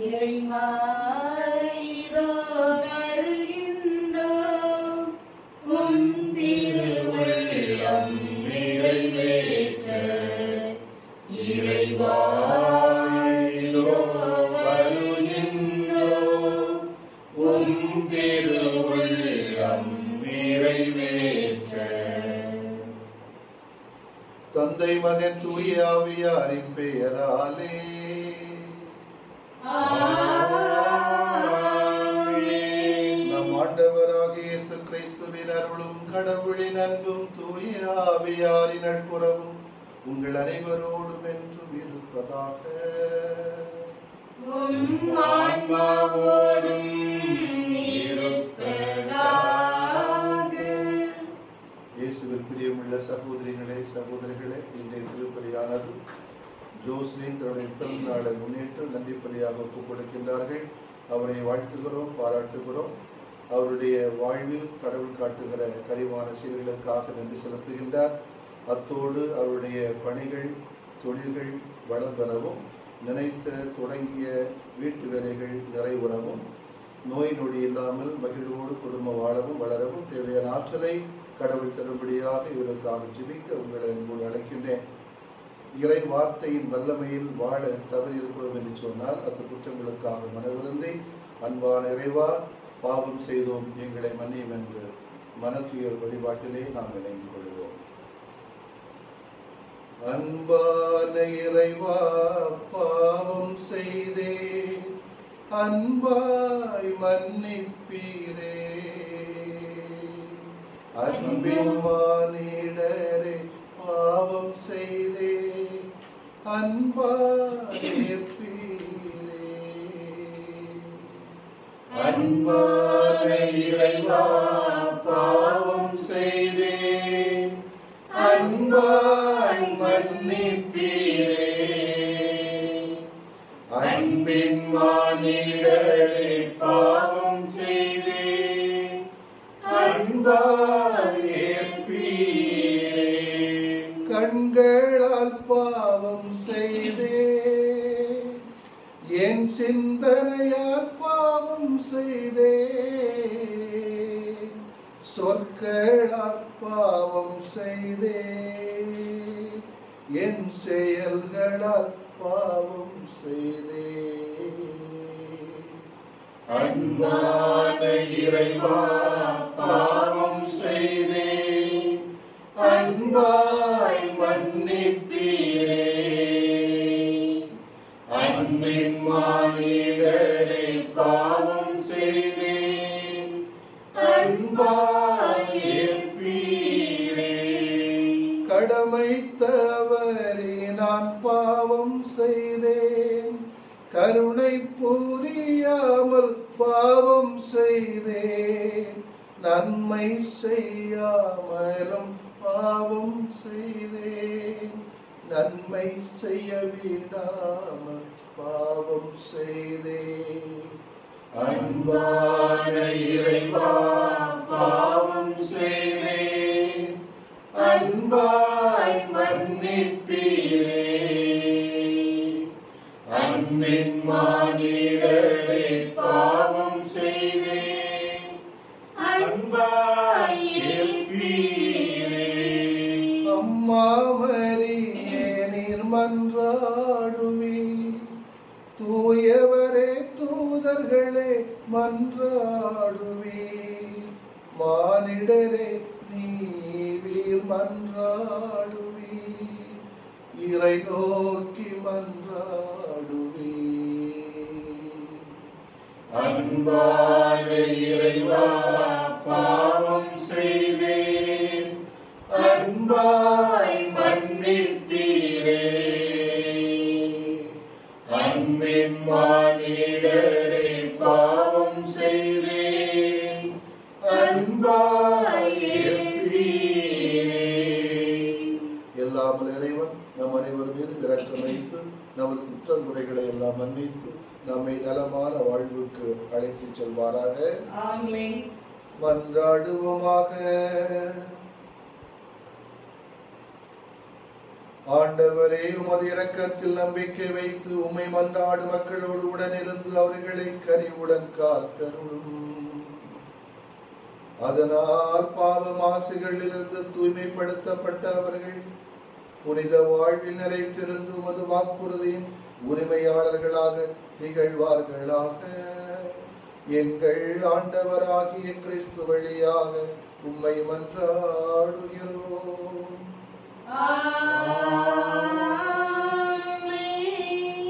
இறைவா இதோ வருகின்றோம் உம் திருவுள்ளம் நிறைவேற்ற இறைவா இதோ வருகின்றோம் உம் திருவுள்ளம் நிறைவேற்ற தந்தை மகன் தூய ஆவியாரின் பெயராலே நம் ஆண்டவராகிய இயேசு கிறிஸ்துவின் அருளும் கடவுளின் அன்பும் தூய ஆவியாரின் நட்புறவும் உங்கள் அனைவரோடும் என்றும் இருப்பதாக உம் ஆன்மாவோடும் இருப்பதாக. இயேசுவில் பிரியமுள்ள சகோதரிகளே சகோதரிகளே இன்றைய திருப்பலியானது ஜோஸ்லின் தன்னுடைய பிறந்த நாளை முன்னிட்டு நன்றி பலியாக ஒப்புக் கொடுக்கின்றார்கள் அவரை வாழ்த்துகிறோம் பாராட்டுகிறோம் அவருடைய வாழ்வில் கடவுள் காட்டுகிற கரிவான செயல்களுக்காக நன்றி செலுத்துகின்றார் அத்தோடு அவருடைய பணிகள் தொழில்கள் வளம் பெறவும் நினைத்த தொடங்கிய வீட்டு வேலைகள் நிறைவுறவும் நோய் நொடி இல்லாமல் மகிழ்வோடு குடும்பம் வாழவும் வளரவும் தேவையான ஆற்றலை கடவுள் தரும்படியாக இவருக்காக ஜெபிக்க உங்களை அன்போடு அழைக்கின்றேன் இறை வார்த்தையின் வல்லமையில் வாழ தவறியிருக்கிறோம் என்று சொன்னால் அந்த குற்றங்களுக்காக மனவிருந்தி அன்பான இறைவா பாவம் செய்தோம் எங்களை மன்னியும் என்று மனத்துயர் வழிபாட்டிலே நாம் இணைந்து கொள்வோம் அன்பான இறைவா பாவம் செய்தே அன்பாய் மன்னிப்பீரே அன்பின் மானிடரே பாவம் செய்தே அன்பாய் ஏற்பீரே அன்பான இறைவா பாவம் செய்தேன் அன்பாய் மன்னிப்பீரே அன்பின் மானிடரே பாவம் செய்தேன் அன்பாய் ஏற்பீரே கண்களால் பாவம் செய்தே என் சிந்தனையால் பாவம் செய்தே சொற்களால் பாவம் செய்தே என் செயல்களால் பாவம் செய்தே அன்பான இறைவா பாவம் செய்தேன் அன்பாய் மன்னிப்பீரே அன்பின் மானிடரே பாவம் செய்தேன் அன்பாய் ஏற்பீரே கடமை தவறி நான் பாவம் செய்தேன் கருணை புரியாமல் பாவம் செய்தேன் நன்மை செய்யாமலும் பாவம் செய்தேன் நன்மை செய்ய விடாமல் பாவம் செய்தேன் அன்பான இறைவா பாவம் செய்தேன் அன்பாய் மன்னிப்பீரே அன்பின் மானிடரே பாவம் செய்தேன் அன்பாய் ஏற்பீரே அம்மா மரியே நீர் மன்றாடுவி தூயவரே தூதர்களே மன்றாடுவி மானிடரே நீவீர் மன்றாடுவி இறை நோக்கி மன்றாடுவி அன்பான இறைவா பாவம் செய்தேன் அன்பாய் மன்னிப்பீரே அன்பின் மானிடரே பாவம் செய்தேன் அன்பாய் ஏற்பீரே எல்லாமல் இறைவன் நம் அனைவர் மீது இரக்கம் வைத்து நமது குற்றங்குறைகளை எல்லாம் மன்னித்து நம்மை நலமான வாழ்வுக்கு அழைத்துச் செல்வாராக ஆமென் மன்றாடுவோமாக ஆண்டவரே உமது இரக்கத்தில் நம்பிக்கை வைத்து உம்மை மன்றாடு மக்களோடு உடனிருந்து அவர்களை கனிவுடன் காத்தருளும் அதனால் பாவ மாசுகளிலிருந்து தூய்மைப்படுத்தப்பட்ட அவர்கள் புனித வாழ்வில் நிறைத்திருந்து உமது வாக்குறுதியின் உரிமையாளர்களாக திகழ்வார்களாக எங்கள் ஆண்டவராகிய கிறிஸ்து வழியாக உம்மை மன்றாடுகிறோம் ஆமென்.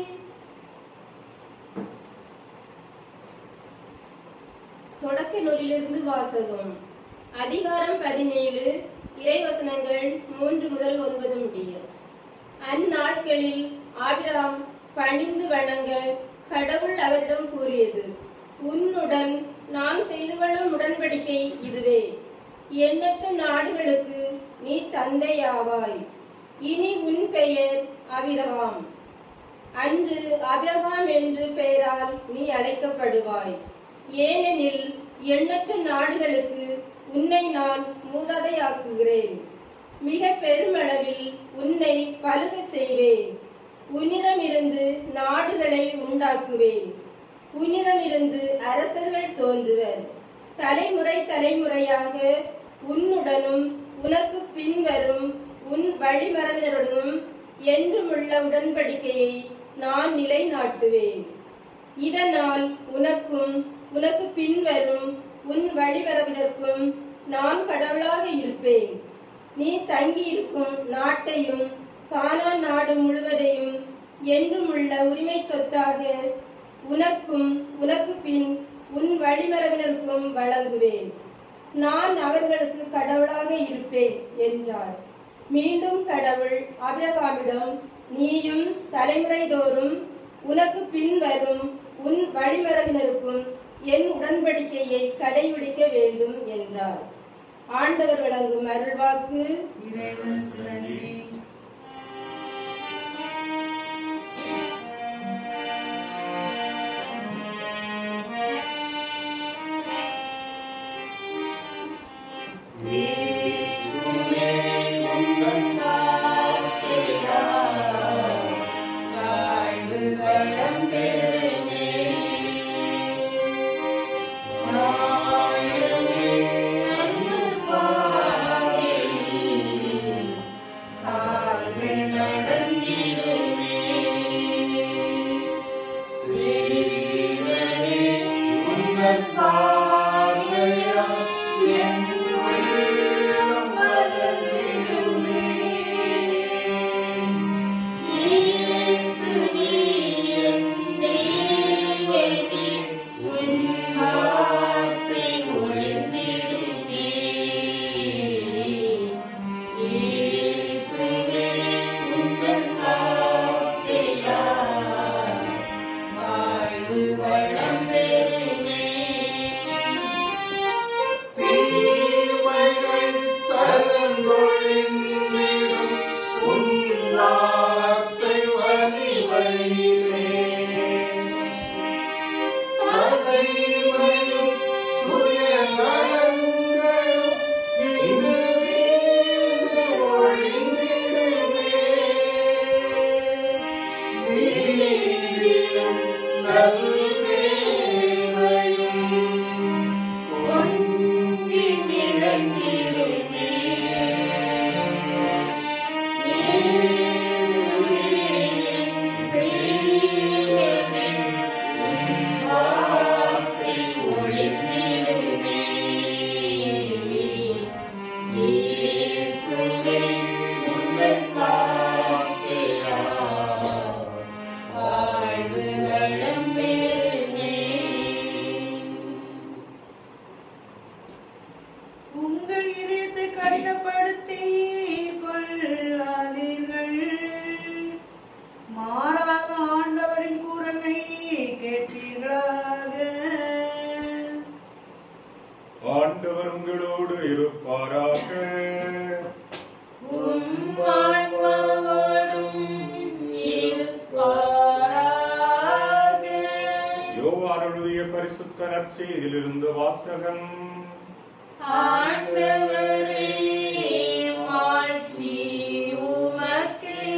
தொடக்க நூலிலிருந்து வாசகம் அதிகாரம் பதினேழு இறைவசனங்கள் மூன்று முதல் ஒன்பது முடிய அந்நாட்களில் ஆபிராம் பணிந்து வணங்க கடவுள் அவரிடம் கூறியது உன்னுடன் நான் செய்து கொள்ளும் உடன்படிக்கை இதுவே எண்ணற்ற நாடுகளுக்கு நீ தந்தையாவாய் இனி உன் பெயர் அபிரகாம் அன்று அபிரகாம் என்று பெயரால் நீ அழைக்கப்படுவாய் ஏனெனில் எண்ணற்ற நாடுகளுக்கு உன்னை நான் மூதாதையாக்குகிறேன் மிக பெருமளவில் உன்னை பலுகச் செய்வேன் உன்னிடமிருந்து நாடுகளை உண்டாக்குவேன் உன்னிடமிருந்து அரசர்கள் தோன்றுவர் தலைமுறை தலைமுறையாக உன்னுடனும் உனக்கு பின்வரும் உன் வழிமரபினருடனும் என்றுமுள்ள உடன்படிக்கையை நான் நிலைநாட்டுவேன் இதனால் உனக்கும் உனக்கு பின்வரும் உன் வழிமரபினருக்கும் நான் கடவுளாக இருப்பேன் நீ தங்கியிருக்கும் நாட்டையும் கானான் நாடு முழுவதையும் என்றுமுள்ள உரிமை சொத்தாக உனக்கும் உனக்கு பின் உன் வழிமரபினருக்கும் வழங்குவேன் நான் அவர்களுக்கு கடவுளாக இருப்பேன் என்றார் மீண்டும் கடவுள் அபிரகாமிடம் நீயும் தலைமுறை தோறும் உனக்கு பின்வரும் உன் வழிமரபினருக்கும் என் உடன்படிக்கையை கடைபிடிக்க வேண்டும் என்றார் ஆண்டவர் வழங்கும் அருள்வாக்கு இறைவனுக்கு நன்றி இயேசுவே உந்தன் வார்த்தையால் வாழ்வு வளம் பெறுமே. நாளுமே அன்பு பாதையில் கால்கள் நடந்திடுமே. தேவனே, உந்தன் பார்வையால் என் உள்ளம் மலர்ந்திடுமே. இயேசுவே, என் தேவனே, உன் வார்த்தை ஒளிர்ந்திடுமே. இயேசுவே, உந்தன் வார்த்தையால் வாழ்வு வளம் பெறுமே. தீமைகள் தகர்ந்தொழிந்திடும் உன் வார்த்தை வலிமையிலே. பகைமையும் சுயநலங்களும் இங்கு வீழ்ந்து ஒழிந்திடுமே. நீதியும் நல்வேலையும் பொங்கி நிறைந்திடுமே. இயேசுவே, என் தெய்வமே, உன் வார்த்தை ஒளிர்ந்திடுமே. இயேசுவே, உந்தன் வார்த்தையால் வாழ்வு வளம் பெறுமே. உங்கள் இதயத்தை கடினப்படுத்தி கொள்ளாதீர்கள் மாறாக ஆண்டவரின் கூறலை கேட்டீர்களாக ஆண்டவர் உங்களோடு இருப்பாராக உம் ஆன்மாவோடும் இருப்பாராக யோவான் எழுதிய பரிசுத்த நற்செய்தியிலிருந்து வாசகம் ஆண்டவரே மாட்சி உமக்கே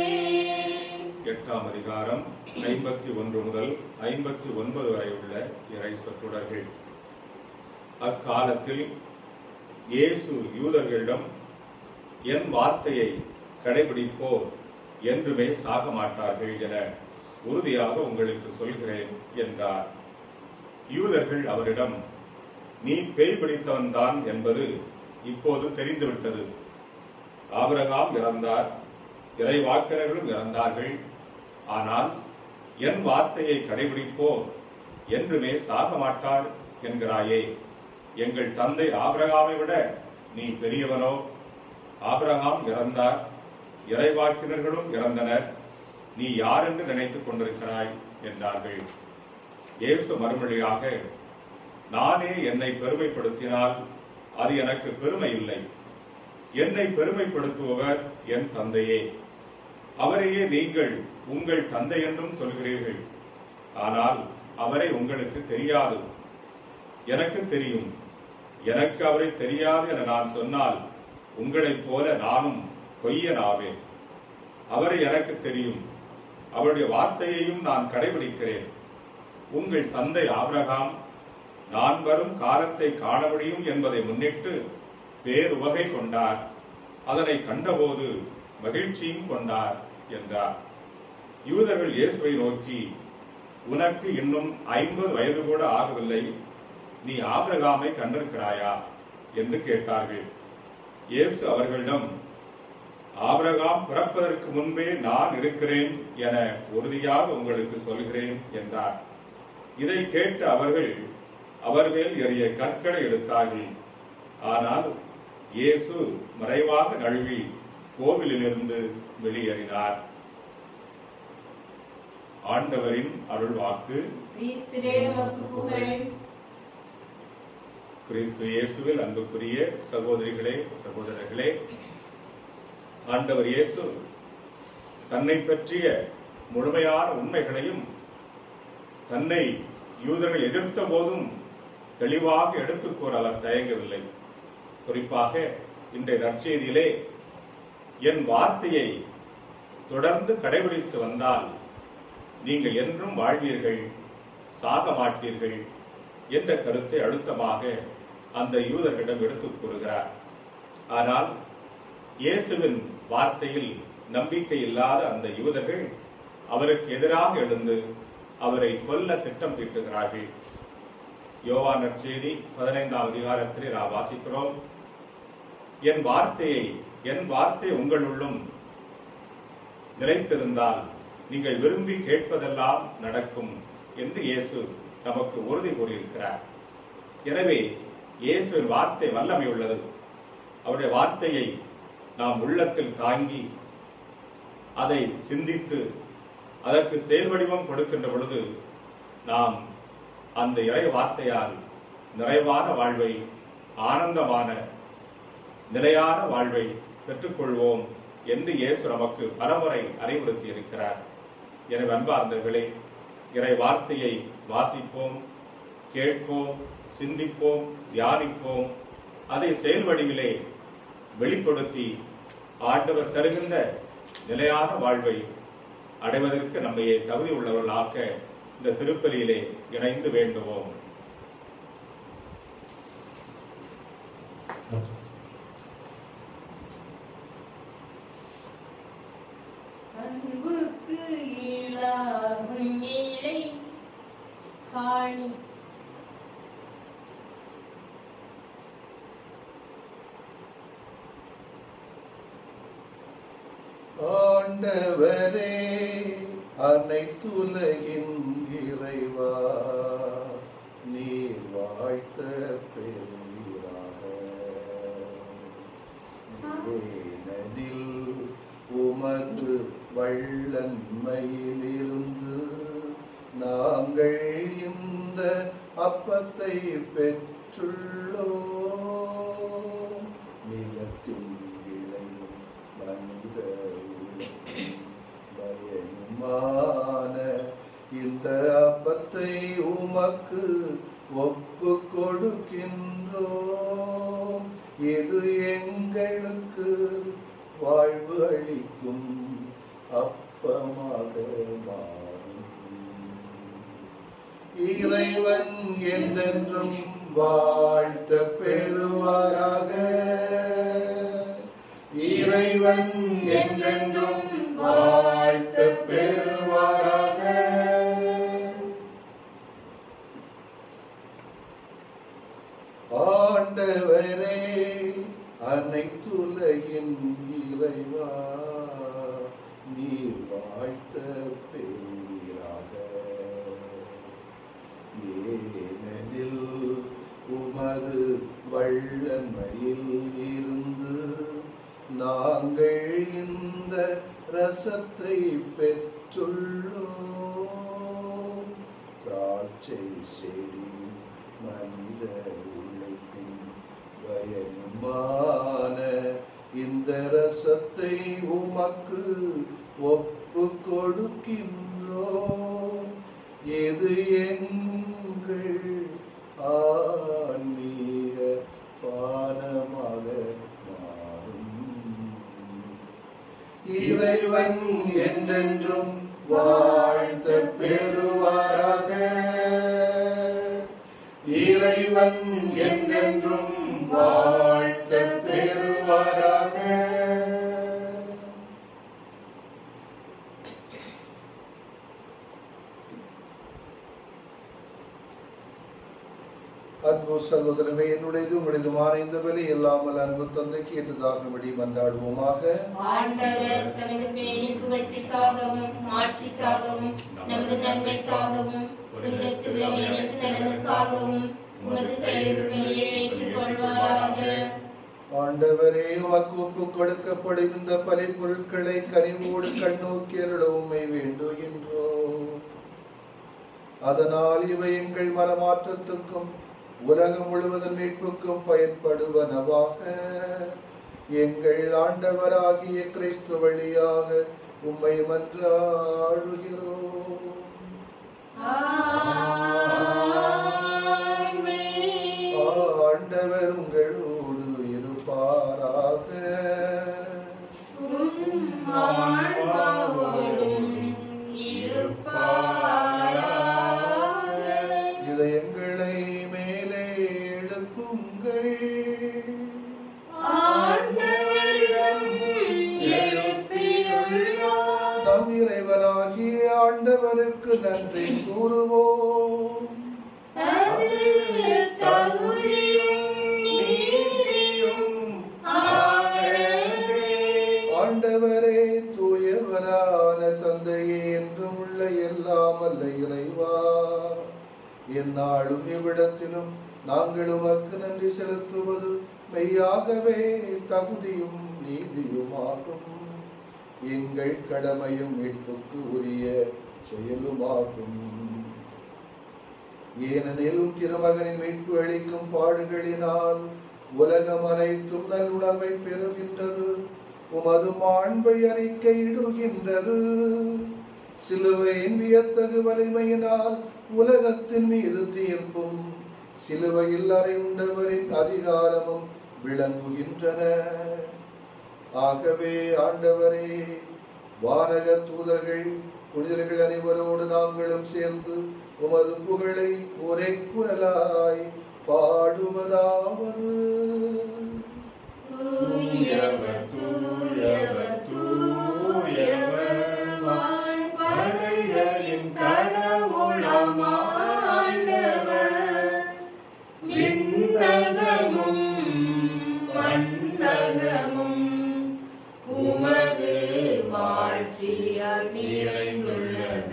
எட்டாம் அதிகாரம் ஐம்பத்தி ஒன்று முதல் ஐம்பத்தி ஒன்பது வரை உள்ள இறை சொற்றொடர்கள் அக்காலத்தில் இயேசு யூதர்களிடம் என் வார்த்தையை கடைபிடிப்போர் என்றுமே சாக மாட்டார்கள் என உறுதியாக உங்களுக்கு சொல்கிறேன் என்றார் யூதர்கள் அவரிடம் நீ பேய் பிடித்தவன்தான் என்பது இப்போது தெரிந்துவிட்டது ஆபிரகாம் இறந்தார் இறைவாக்கினர்களும் இறந்தார்கள் ஆனால் என் வார்த்தையை கடைபிடிப்போர் என்றுமே சாக மாட்டார் என்கிறாயே எங்கள் தந்தை ஆபிரகாமை விட நீ பெரியவனோ ஆபிரகாம் இறந்தார் இறைவாக்கினர்களும் இறந்தனர் நீ யார் என்று நினைத்துக் கொண்டிருக்கிறாய் என்றார்கள் இயேசு மறுமொழியாக நானே என்னை பெருமைப்படுத்தினால் அது எனக்கு பெருமை இல்லை என்னை பெருமைப்படுத்துபவர் என் தந்தையே அவரையே நீங்கள் உங்கள் தந்தை என்றும் சொல்கிறீர்கள் ஆனால் அவரை உங்களுக்கு தெரியாது எனக்கு தெரியும் எனக்கு அவரை தெரியாது என நான் சொன்னால் உங்களைப் போல நானும் பொய்யன் ஆவேன் அவரை எனக்கு தெரியும் அவருடைய வார்த்தையையும் நான் கடைபிடிக்கிறேன் உங்கள் தந்தை ஆபிரகாம் நான் வரும் காலத்தை காண முடியும் என்பதை முன்னிட்டு பேருவகை கொண்டார் அதனை கண்டபோது மகிழ்ச்சியும் கொண்டார் என்றார் யூதர்கள் இயேசுவை நோக்கி உனக்கு இன்னும் ஐம்பது வயது கூட ஆகவில்லை நீ ஆபிரகாமை கண்டிருக்கிறாயா என்று கேட்டார்கள் இயேசு அவர்களிடம் ஆபிரகாம் பிறப்பதற்கு முன்பே நான் இருக்கிறேன் என உறுதியாக உங்களுக்கு சொல்கிறேன் என்றார் இதை கேட்ட அவர்கள் அவர் மேல் எறிய கற்களை எடுத்தார்கள் ஆனால் இயேசு மறைவாக நழுவி கோவிலிலிருந்து வெளியேறினார் ஆண்டவரின் அருள்வாக்கு கிறிஸ்துவே உமக்கு புகழ் கிறிஸ்து இயேசுவில் அன்புக்குரிய சகோதரிகளே சகோதரர்களே ஆண்டவர் இயேசு தன்னை பற்றிய முழுமையான உண்மைகளையும் தன்னை யூதர்கள் எதிர்த்த போதும் தெளிவாக எடுத்துக் கூற அவர் தயங்கவில்லை குறிப்பாக இன்றைய நற்செய்தியிலே என் வார்த்தையை தொடர்ந்து கடைபிடித்து வந்தால் நீங்கள் என்றும் வாழ்வீர்கள் சாக மாட்டீர்கள் என்ற கருத்தை அழுத்தமாக அந்த யூதர்களிடம் எடுத்துக் கூறுகிறார் ஆனால் இயேசுவின் வார்த்தையில் நம்பிக்கை இல்லாத அந்த யூதர்கள் அவருக்கு எதிராக எழுந்து அவரை கொல்ல திட்டம் தீட்டுகிறார்கள் யோவான் நற்செய்தி பதினைந்தாம் அதிகாரத்திலே நாம் வாசிக்கிறோம் என் வார்த்தையை என் வார்த்தை உங்களுள்ளும் நிலைத்திருந்தால் நீங்கள் விரும்பி கேட்பதெல்லாம் நடக்கும் என்று இயேசு நமக்கு உறுதி கூறியிருக்கிறார் எனவே இயேசுவின் வார்த்தை வல்லமை உள்ளது அவருடைய வார்த்தையை நாம் உள்ளத்தில் தாங்கி அதை சிந்தித்து அதற்கு செயல் வடிவம் கொடுக்கின்ற பொழுது நாம் அந்த இறை வார்த்தையால் நிறைவான வாழ்வை ஆனந்தமான நிலையான வாழ்வை பெற்றுக்கொள்வோம் என்று இயேசு நமக்கு பலமுறை அறிவுறுத்தி இருக்கிறார் எனவே அன்பார்ந்தர்களே இறை வார்த்தையை வாசிப்போம் கேட்போம் சிந்திப்போம் தியானிப்போம் அதை செயல் வடிவிலே வெளிப்படுத்தி ஆண்டவர் தருகின்ற நிலையான வாழ்வை அடைவதற்கு நம்மையே தகுதி உள்ளவர்களாக்க இந்த திருப்பலியிலே இணைந்து வேண்டுவோம் அன்புக்கு ஈடாகும் ஏழை காணி ஆண்டவரே அனைத்துலகின் இறைவா நீர் வாழ்த்த பெறுவீராக ஏனெனில் உமது வள்ளன்மையிலிருந்து நாங்கள் இந்த அப்பத்தை பெற்றுள்ளோம் நிலத்தின் விளையும் மனித உலகின் பயனுமான இந்த அப்பத்தை உமக்கு ஒப்பு கொடுக்கின்றோம் இது எங்களுக்கு வாழ்வு அளிக்கும் அப்பமாக மாறும் இறைவன் என்றென்றும் வாழ்த்த பெறுவாராக இறைவன் என்றென்றும் வாழ்த்த பெறுவாராக ஆண்டவரே அனைத்துலகின் இறைவா நீர் வாழ்த்த பெறுவீராக ஏனெனில் உமது வல்லமையில் இருந்து நாங்கள் இந்த ரசத்தை பெற்றுள்ளோம் திராட்சை செடி மனித உழைப்பின் பயனுமான இந்த ரசத்தை உமக்கு ஒப்பு கொடுக்கின்றோம் எது எங்கள் ஆன்மீக பானமாக மாறும் இறைவன் என்றென்றும் வாழ்த்த பெறுவாராக இறைவன் என்றென்றும் வாழ்த்த பெறுவாராக அன்பு சகோதரமே என்னுடையது உடையதுமான இந்த பலி இல்லாமல் அன்பு தந்தைக்கு என்றதாகும்படி மன்றாடுவோமாக ஆண்டவர் தமது பேரின் புகழ்ச்சிக்காகவும் மாட்சிக்காகவும் நமது நன்மைக்காகவும் புனித திருவேனின் நலனுக்காகவும் உமது கையிற்பணியை ஏற்றுக்கொள்வாராக ஆண்டவரே உமக்கு ஒப்பு கொடுக்கப்படுகின்ற பலி பொருட்களை கனிவோடு கண்ணோக்கி அருள உம்மை வேண்டுகின்றோம் அதனால் இவை எங்கள் மனமாற்றத்துக்கும் உலகம் முழுவதும் மீட்புக்கும் பயன்படுவனவாக எங்கள் ஆண்டவராகிய கிறிஸ்து வழியாக உம்மை மன்றாடுகிறோம் ஆமென். ஆண்டவர் உங்களோடு இருப்பாராக உம் ஆன்மாவோடும் இருப்பாராக. இதயங்களை மேலே எழுப்புங்கள் ஆண்டவரிடம் எழுப்பியுள்ளோம். நம் இறைவனாகிய ஆண்டவருக்கு நன்றி கூறுவோம் அது தகுதியும் நீதியும் ஆனதே. ஆண்டவரே தூயவரான தந்தையே என்றும் உள்ள எல்லாம் அல்ல இறைவா எந்நாளும் இவ்விடத்திலும் நாங்கள் உமக்கு நன்றி செலுத்துவது மெய்யாகவே தகுதியும் நீதியுமாகும் எங்கள் கடமையும் மீட்புக்கு உரிய செயலுமாகும் ஏனெனிலும் திருமகனின் மீட்பு அளிக்கும் பாடுகளினால் உலகம் அனைத்தும் நல்லுணர்வை பெறுகின்றது உமது மாண்பை அறிக்கையிடுகின்றது சிலுவையின் வியத்தகு வலிமையினால் உலகத்தின் மீது தீர்ப்பும் சிலுவையில் அறையுண்டவரின் அதிகாரமும் விளங்குகின்றன ஆகவே ஆண்டவரே வானக தூதர்கள் புனிதர்கள் அனைவரோடு நாங்களும் சேர்ந்து உமது புகழை ஒரே குரலாய் பாடுவதாவது தூயவர், தூயவர், தூயவர், வான்படைகளின் கடவுளாம் ஆண்டவர். விண்ணகமும் மண்ணகமும் உமது வாழ்ச்சியால் நிறைந்துள்ளன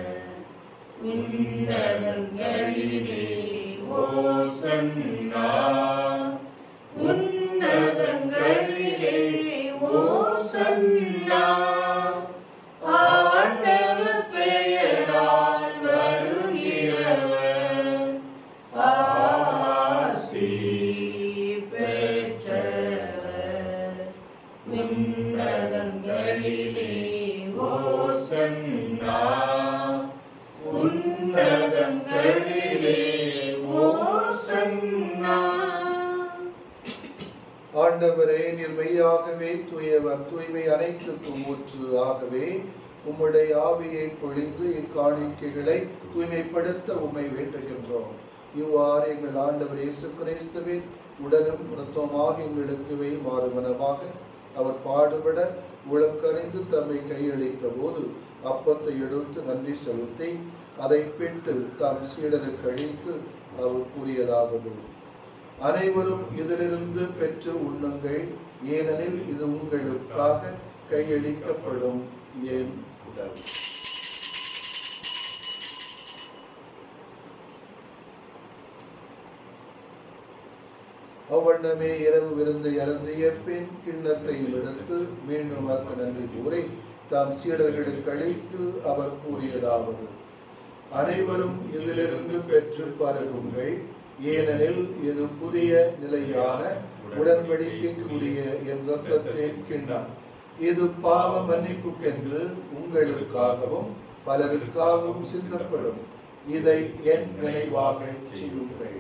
உன்னதங்களிலே ஓசன்னா உன்னதங்களிலே ஓசன்னா ஆண்டவர் பெயரால் வருகிறவர் ஆசி பெற்றவர் உன்னதங்களிலே ஓசன்னா உன்னதங்களிலே ஓசன்னா ஆண்டவரே நீர் மெய்யாகவே தூயவர் தூய்மை அனைத்துக்கும் ஊற்று ஆகவே உம்முடைய ஆவியை பொழிந்து இக்காணிக்கைகளை தூய்மைப்படுத்த உம்மை வேண்டுகின்றோம் இவ்வாறு எங்கள் ஆண்டவர் இயேசு கிறிஸ்துவின் உடலும் இரத்தமாக எங்களுக்கு வை மாறுவனவாக அவர் பாடுபட உளம் கனிந்து தம்மை கையளித்த போது அப்பத்தை எடுத்து நன்றி செலுத்தி அதை பிட்டு தாம் சீடருக்கு அழித்து அவர் கூறியதாவது அனைவரும் இதிலிருந்து பெற்று உண்ணுங்கள் ஏனெனில் இது உங்களுக்காக கையளிக்கப்படும் என் உடல் அவ்வண்ணமே இரவு விருந்து இறந்திய பின் கிண்ணத்தையும் எடுத்து மீண்டும் அக்கு நன்றி கூறி தாம் சீடர்களுக்கு அளித்து அவர் கூறியதாவது அனைவரும் இதிலிருந்து பெற்று பருகுங்கள் ஏனெனில் இது புதிய நிலையான உடன்படிக்கைக்குரிய என் ரத்தத்தின் கிண்ணம் இது பாவ மன்னிப்புக்கென்று உங்களுக்காகவும் பலருக்காகவும் சிந்தப்படும் இதை என் நினைவாக செய்யுங்கள்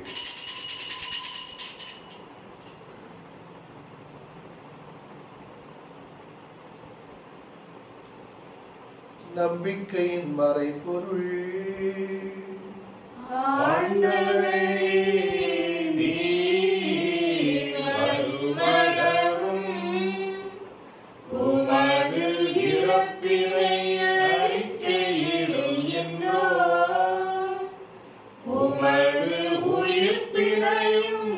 நம்பிக்கையின் மறைபொருள் ஆண்டவரே நீர் வருமளவும் உமது இறப்பினை அறிக்கையிடுகின்றோம். உமது உயிர்ப்பினையும்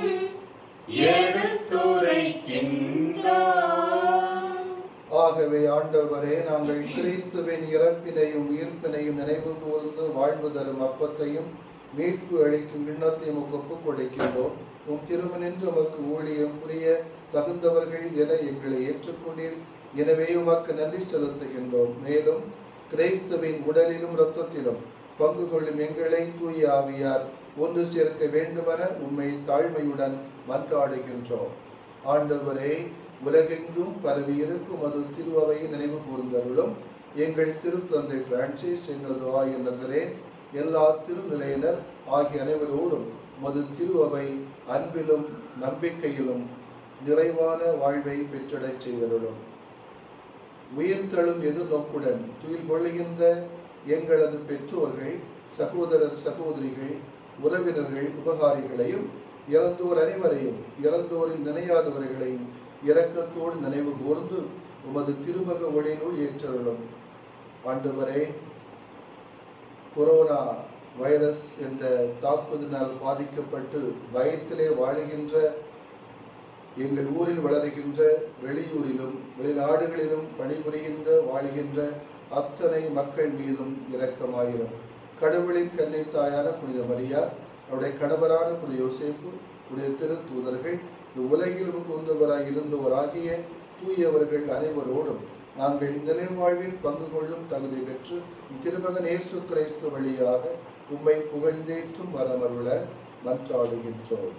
எடுத்துரைக்கின்றோம். ஆகவே ஆண்டவரே நாங்கள் கிறிஸ்துவின் இறப்பினையும் உயிர்ப்பினையும் நினைவு கூர்ந்து வாழ்வு தரும் அப்பத்தையும் மீட்பு அளிக்கும் விண்ணத்தையும் உமக்கு ஒப்புக் கொடுக்கின்றோம் உம் திருமணின்று உமக்கு ஊழியம் புரிய தகுந்தவர்கள் என எங்களை ஏற்றுக்கொண்டீர் எனவே உமக்கு நன்றி செலுத்துகின்றோம் மேலும் கிறிஸ்துவின் உடலிலும் இரத்தத்திலும் பங்கு கொள்ளும் எங்களை தூய ஆவியார் ஒன்று சேர்க்க வேண்டுமென உம்மை தாழ்மையுடன் மன்றாடுகின்றோம் ஆண்டவரே உலகெங்கும் பரவி இருக்கும் அது திருவவையை நினைவு கூர்ந்தருளும் எங்கள் திருத்தந்தை பிரான்சிஸ் எங்களது ஆயர் நசரே எல்லா திருநிலையினர் ஆகிய அனைவரோடும் மது திருவவை அன்பிலும் நம்பிக்கையிலும் நிறைவான வாழ்வை பெற்றிடச் செய்தருளும் உயிர்த்தெழும் எதிர்நோக்குடன் துயில் கொள்ளுகின்ற எங்களது பெற்றோர்கள் சகோதரர் சகோதரிகள் உறவினர்கள் உபகாரிகளையும் இறந்தோர் அனைவரையும் இறந்தோரின் நினையாதவர்களையும் இரக்கத்தோடு நினைவு கூர்ந்து உமது திருமக ஒளியினுள் ஏற்றருளும் ஆண்டவரே கொரோனா வைரஸ் என்ற தாக்குதலினால் பாதிக்கப்பட்டு பயத்திலே வாழுகின்ற எங்கள் ஊரில் வளருகின்ற வெளியூரிலும் வெளிநாடுகளிலும் பணிபுரிகின்ற வாழுகின்ற அத்தனை மக்கள் மீதும் இரக்கமாயிரும் கடவுளின் கன்னித்தாயான புனித மரியா அவருடைய கணவரான புனித யோசேப்பு புனித திருத்தூதர்கள் இந்த உலகிலும் கூந்தவராய் இருந்தவராகிய தூயவர்கள் அனைவரோடும் நாங்கள் நிலைவாழ்வில் பங்கு கொள்ளும் தகுதி பெற்று திருமகன் இயேசு கிறிஸ்து வழியாக உம்மை புகழ்ந்தேற்றும் வரமருள மன்றாடுகின்றோம்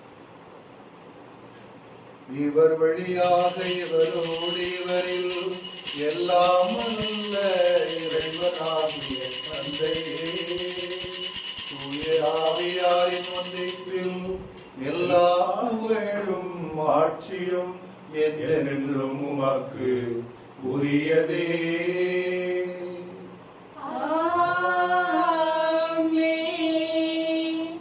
இவர் வழியாக இவரோடு இவரில் எல்லாம் உள்ள இறைவனாகிய தந்தையே தூய ஆவியாரின் ஒன்றிப்பில் எல்லா புகழும் ஆட்சியும் என்றென்றும் உமக்கு உரியதே ஆமென்.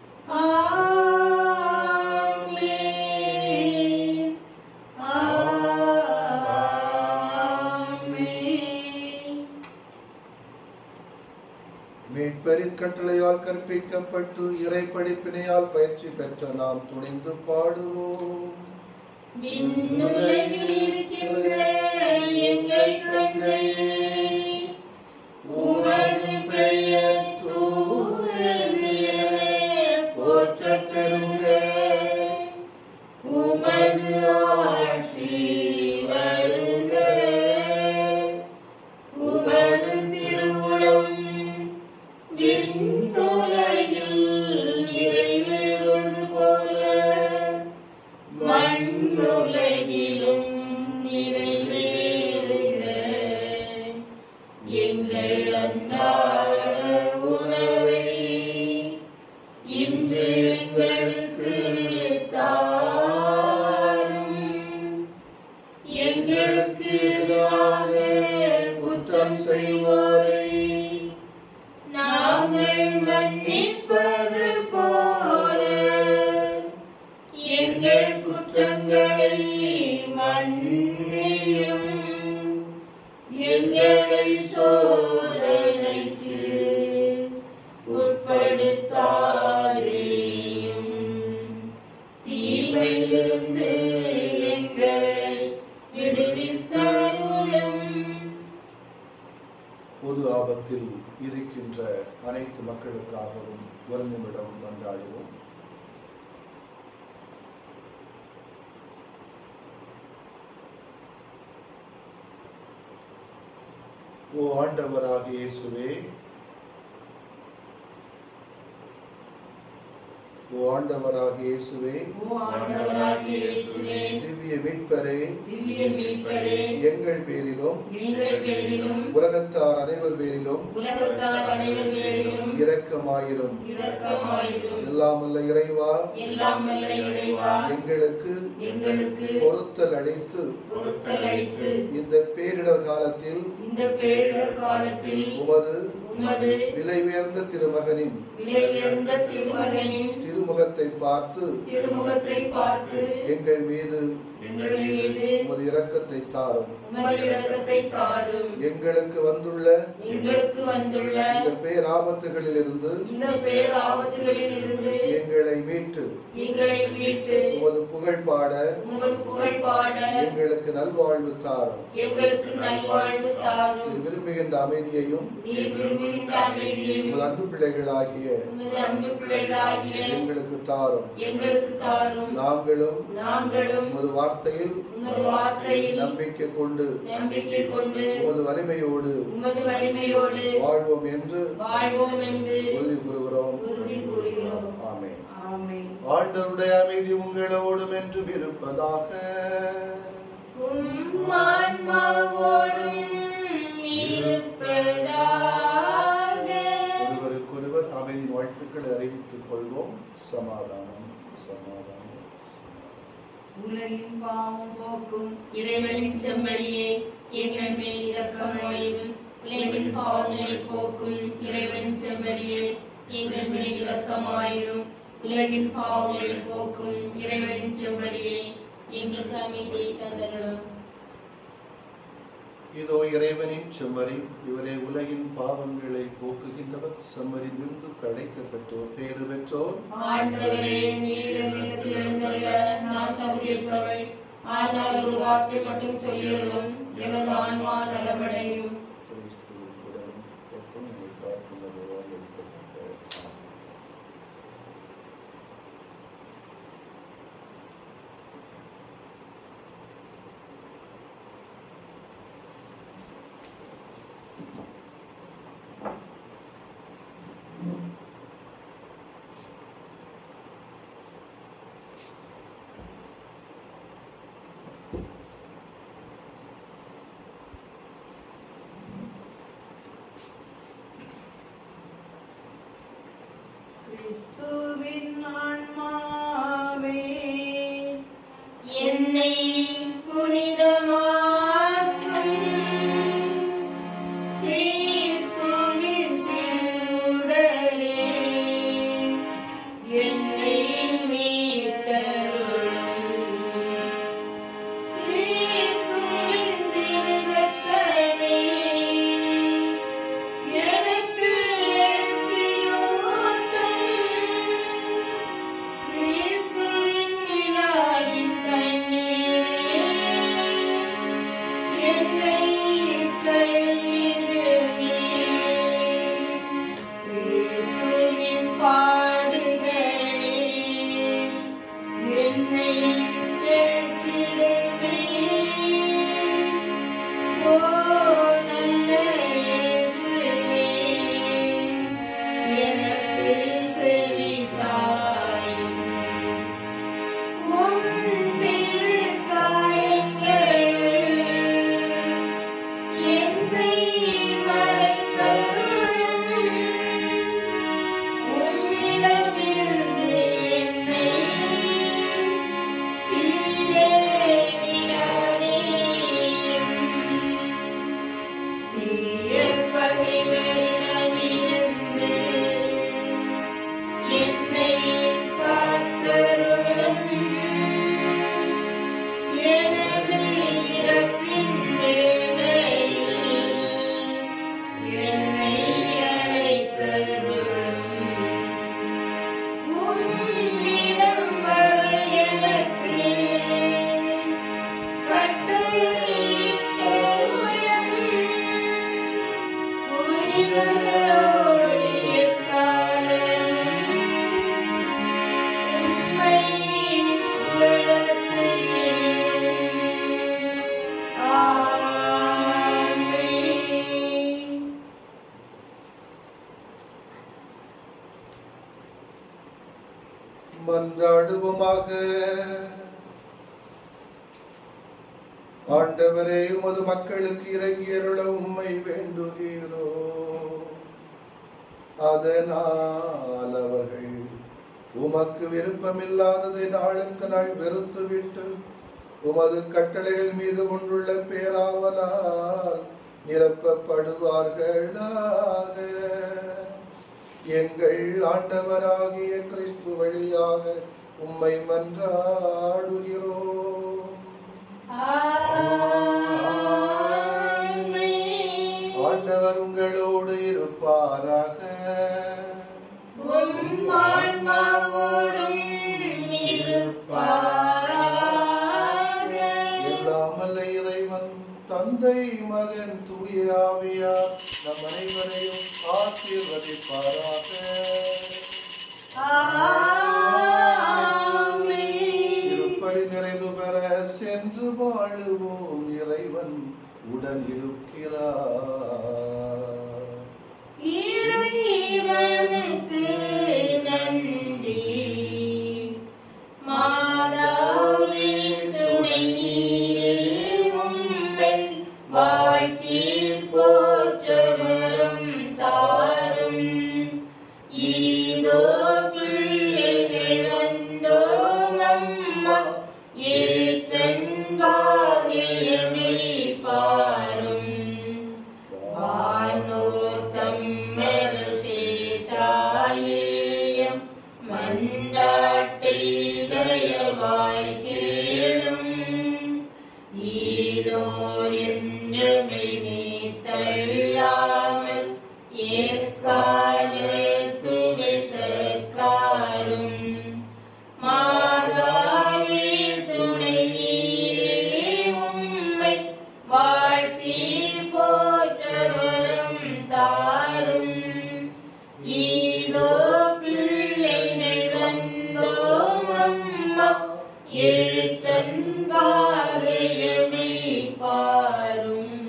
ஆமென். ஆமென். மீட்பரின் கட்டளையால் கற்பிக்கப்பட்டு இறை படிப்பினையால் பயிற்சி பெற்ற நாம் துணிந்து பாடுவோம் விண்ணுலகில் இருக்கின்ற எங்கள் தந்தையே, உமது பெயர் தூயது என போற்றப் பெறுக. உமது ஆட்சி வருக. உமது திருவுளம் விண்ணுலகில் நிறைவேறுவது போல மண்ணுலகிலும் நிறைவேறுக எங்கள் அன்றாட உணவை இன்று எங்களுக்கு தாரும் எங்களுக்கு எதிராக குற்றம் செய்ய பொது ஆபத்தில் இருக்கின்ற அனைத்து மக்களுக்காகவும் ஒரு நிமிடம் கொண்டாடுவோம் ஓ ஆண்டவராகிய இயேசுவே ஓ ஆண்டவராகிய இயேசுவே ஓ ஆண்டவராகிய இயேசுவே திவ்ய மீட்பரே திவ்ய மீட்பரே எங்கள் பேரிலும் எங்கள் பேரிலும் உலகத்தார் அனைவர் பேரிலும் உலகத்தார் அனைவர் பேரிலும் இரக்கமாயிரும் இரக்கமாயிரும் எல்லாம் வல்ல இறைவா எல்லாம் வல்ல இறைவா எங்களுக்கு எங்களுக்கு பொருத்தல் அளித்து பொருத்தல் அளித்து இந்த பேரிடர் காலத்தில் இந்த பேரிடர் காலத்தில் உமது உமது விலை உயர்ந்த திருமகனின் விலை உயர்ந்த திருமகனின் திருமுகத்தை பார்த்து திருமுகத்தை பார்த்து எங்கள் மீது எங்கள் மீது உமது இரக்கத்தை தாரும் உமது இரக்கத்தை தாரும் எங்களுக்கு வந்துள்ள எங்களுக்கு வந்துள்ள இந்த பேராபத்துகளில் இருந்து இந்த பேர் ஆபத்துகளில் இருந்து எங்களை மீட்டு எங்களை மீட்டு உமது புகழ் பாட உமது புகழ் பாட எங்களுக்கு நல்வாழ்வு தாரும் எங்களுக்கு நல்வாழ்வு தாரும் நீர் விரும்புகின்ற அமைதியையும் நீர் விரும்புகின்ற அமைதியையும் உமது அன்பு பிள்ளைகளாகிய உமது அன்பு பிள்ளைகளாகிய எங்களுக்கு தாரும் எங்களுக்கு தாரும் நாங்களும் நாங்களும் உமது வார்த்தையில் உமது வார்த்தையில் நம்பிக்கை கொண்டு நம்பிக்கை கொண்டு உமது வலிமையோடு உமது வலிமையோடு வாழ்வோம் என்று வாழ்வோம் என்று உறுதி கூறுகிறோம் உறுதி கூறுகிறோம் ஆமென் ஆமென் ஆண்டவருடைய அமைதி உங்களோடும் என்றும் இருப்பதாக உம் ஆன்மாவோடும் இருப்பதாக ஒருவருக்கொருவர் அமைதியின் வாழ்த்துக்களை அறிவித்துக் கொள்வோம் சமாதானம் சமாதானம் உலகின் பாவம் போக்கும் இறைவனின் செம்மறியே எங்கள் மேல் இரக்கமாயும் உலகின் பாவங்களை போக்கும் இறைவனின் செம்மறியே எங்கள் மேல் இரக்கமாயிரும் உலகின் பாவங்களை போக்கும் இறைவனின் செம்மறியே எங்களுக்கு அமைதியை தந்தரும் இதோ இறைவனின் செம்மறி இவரே உலகின் பாவங்களை போக்குகின்றவர் செம்மறின் விருந்து கிடைக்க பெற்றோர் பேறு பெற்றோர் ஆண்டவரே நீர் எங்களுக்கு எழுந்தருள நான் தகுதியற்றவள் ஆனால் ஒரு வார்த்தை மட்டும் சொல்லியருளும் எனது ஆன்மா நலமடையும் கிறிஸ்துவின் உடலும் இரத்தமும் நம்மை காத்துள்ளவராக இருப்பதாக. ஆமென். கிறிஸ்துவின் ஆன்மாவே என்னை புனிதமாக்கும் கிறிஸ்துவின் திருவுடலே என்னை மீட்டருளும் கிறிஸ்துவின் திருரத்தமே எனக்கு எழுச்சியூட்டும் கிறிஸ்துவின் விழாவின் தண்ணீரே என்னை கழுவிடுமே கிறிஸ்துவின் பாடுகளே என்னை தேற்றிடுமே ஓ நல்ல இயேசுவே எனக்கு செவி சாயும் உம் திருக்காயங்களுள் என்னை மறைத்தருளும் உம்மிடமிருந்து என்னை பிரிய விடாதேயும். தீய பகைவரிடமிருந்து என்னை காத்தருளும் எனது இறப்பின் வேளையில் என்னை அழைத்தருளும் உம்மிடம் வர எனக்கு கட்டளையிட்டருளும் மனிதரோடு எக்காலமும் உம்மை புகழச் செய்யும். ஆமென். மன்றாடுவோமாக ஆண்டவரே உமது மக்களுக்கு இறங்கியருள உம்மை வேண்டுகிறோ அதனால் அவர்கள் உமக்கு விருப்பமில்லாததை நாளுக்கு நாள் வெறுத்துவிட்டு உமது கட்டளைகள் மீது கொண்டுள்ள பேராவலால் நிரப்பப்படுவார்களாக எங்கள் ஆண்டவராகிய கிறிஸ்து வழியாக உம்மை மன்றாடுகிறோம் ஆமென். ஆண்டவர் உங்களோடு இருப்பாராக உம் ஆன்மாவோடும் இருப்பாராக. எல்லாம் வல்ல இறைவன் தந்தை மகன் தூய ஆவியார் நம் அனைவரையும் ஆசீர்வதிப்பாராக ஆமென். இருப்படி நிறைவு பெற சென்று வாழுவோம் இறைவன் உடன் இருக்கிறார் இறைவனுக்கு நன்றி மாதாவே துணை நீரே உம்மை வாழ்த்தி போற்றவரும் தாரும் ஈதோ பிள்ளைகள் வந்தோம் அம்மா ஏற்றன்பாகியமை பாரும் வானோர்த்தம் மறுசேதாயேயம் மண்டாட்டை தயவாய் கேளும் ஈரோர் என்றுமை நீ தள்ளாமல் ஏற்கால துணை தற்காரும் மாதாவே துணை நீரே உம்மை வாழ்த்தி போற்றவரும் தாரும் ஈதோ பிள்ளைகள் வந்தோம் அம்மா ஏற்றன்பாகையமை பாரும்